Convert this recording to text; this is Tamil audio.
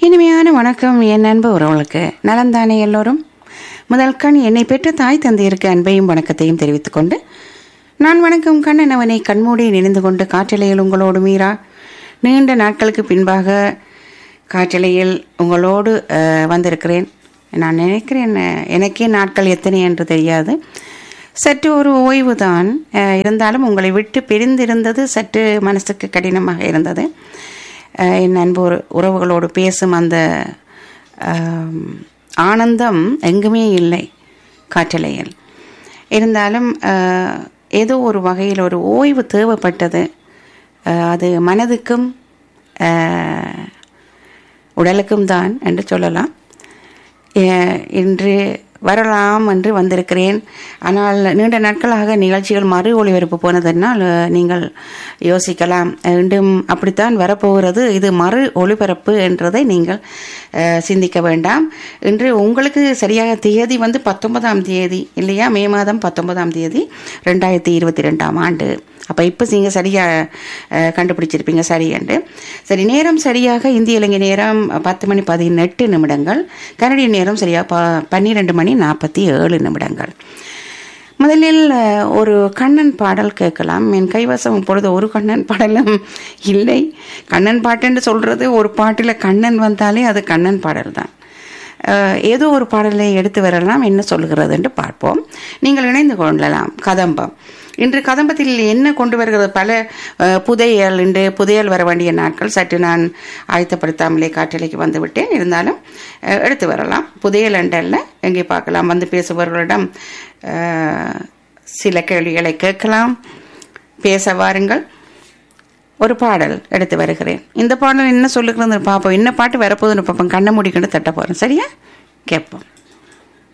இனிமையான வணக்கம் என் அன்பு உறவுகளுக்கு நலந்தானே எல்லோரும் முதல் கண் என்னை பெற்ற தாய் தந்தையருக்கு அன்பையும் வணக்கத்தையும் தெரிவித்துக் கொண்டு நான் வணக்கம் கண்ணன் அவனை கண்மூடி நினைந்து கொண்டு காற்றலையில் உங்களோடு மீரா நீண்ட நாட்களுக்கு பின்பாக காற்றலையில் உங்களோடு அஹ், வந்திருக்கிறேன் நான் நினைக்கிறேன் அஹ், எனக்கே நாட்கள் எத்தனை என்று தெரியாது சற்று ஒரு ஓய்வு தான் அஹ், இருந்தாலும் உங்களை விட்டு பிரிந்திருந்தது சற்று மனசுக்கு கடினமாக இருந்தது அஹ், என் அன்பு உற- உறவுகளோடு பேசும் அந்த ஆம், ஆனந்தம் எங்குமே இல்லை காற்றலையில் இருந்தாலும் அஹ், ஏதோ ஒரு வகையில் ஒரு ஓய்வு தேவைப்பட்டது அஹ், அது மனதுக்கும் அஹ், உடலுக்கும் தான் என்று சொல்லலாம் அஹ், இன்று வரலாம் என்று வந்திருக்கிறேன் ஆனால் நீண்ட நாட்களாக நிகழ்ச்சிகள் மறு ஒளிபரப்பு போனதனால் அஹ், நீங்கள் யோசிக்கலாம் மீண்டும் அப்படித்தான் வரப்போகிறது இது மறு ஒளிபரப்பு என்றதை நீங்கள் அஹ், சிந்திக்க வேண்டாம் இன்று உங்களுக்கு சரியாக தேதி வந்து பத்தொன்பதாம் தேதி இல்லையா மே மாதம் பத்தொன்பதாம் தேதி ரெண்டாயிரத்தி இருபத்தி ரெண்டாம் ஆண்டு அப்போ இப்போ நீங்கள் சரியாக கண்டுபிடிச்சிருப்பீங்க சரி என்று சரி நேரம் சரியாக இந்திய இலங்கை நேரம் பத்து மணி பதினெட்டு நிமிடங்கள் கனடிய நேரம் சரியாக ப பன்னிரெண்டு மணி நாற்பத்தி ஏழு நிமிடங்கள் முதலில் அஹ், ஒரு கண்ணன் பாடல் கேட்கலாம் என் கைவசம் இப்பொழுது ஒரு கண்ணன் பாடலும் இல்லை கண்ணன் பாட்டுன்னு சொல்கிறது ஒரு பாட்டில் கண்ணன் வந்தாலே அது கண்ணன் பாடல் தான் அஹ், ஏதோ ஒரு பாடலை எடுத்து வரலாம் என்ன சொல்கிறது என்று பார்ப்போம் நீங்கள் இணைந்து கொள்ளலாம் கதம்பம் இன்று கதம்பத்தில் என்ன கொண்டு வருகிறது பல அஹ், புதையல் இன்று புதையல் வர வேண்டிய நாட்கள் சற்று நான் ஆயத்தப்படுத்தாமலே காற்றலைக்கு வந்து விட்டேன் இருந்தாலும் அஹ், எடுத்து வரலாம் புதையல் என்றல்ல எங்கே பார்க்கலாம் வந்து பேசுபவர்களிடம் அஹ், சில கேள்விகளை கேட்கலாம் பேச வாருங்கள் ஒரு பாடல் எடுத்து வருகிறேன் இந்த பாடல் என்ன சொல்லுகிறது பார்ப்போம் என்ன பாட்டு வரப்போகுதுன்னு பார்ப்போம் கண்ணை மூடிக்கொண்டு தட்ட போகிறோம் சரியா கேட்போம்